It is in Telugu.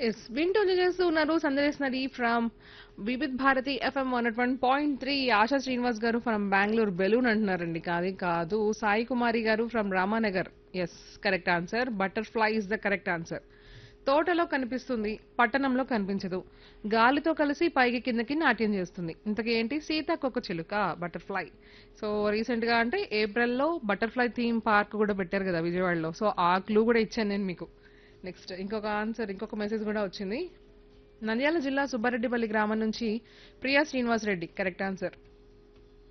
ఎస్ వింటూ చేస్తూ ఉన్నారు సందేశ్ నది from Vividh Bharati FM one one point three Asha Srinivas గారు ఫ్రమ్ బెంగళూరు బెలూన్ అంటున్నారండి కాదు కాదు సాయి కుమారి గారు from Ramanagar yes correct answer butterfly is the correct answer తోటలో కనిపిస్తుంది పట్టణంలో కనిపించదు గాలితో కలిసి పైకి కిందకి నాట్యం చేస్తుంది ఇంతకీ ఏంటి సీతాకొక చిలుక బటర్ఫ్లై సో రీసెంట్ గా అంటే ఏప్రిల్లో బటర్ఫ్లై థీమ్ పార్క్ కూడా పెట్టారు కదా విజయవాడలో సో ఆ క్లూ కూడా ఇచ్చాను నేను మీకు నెక్స్ట్ ఇంకొక ఆన్సర్ ఇంకొక మెసేజ్ కూడా వచ్చింది నంద్యాల జిల్లా సుబ్బారెడ్డిపల్లి గ్రామం నుంచి ప్రియా శ్రీనివాస్ రెడ్డి కరెక్ట్ ఆన్సర్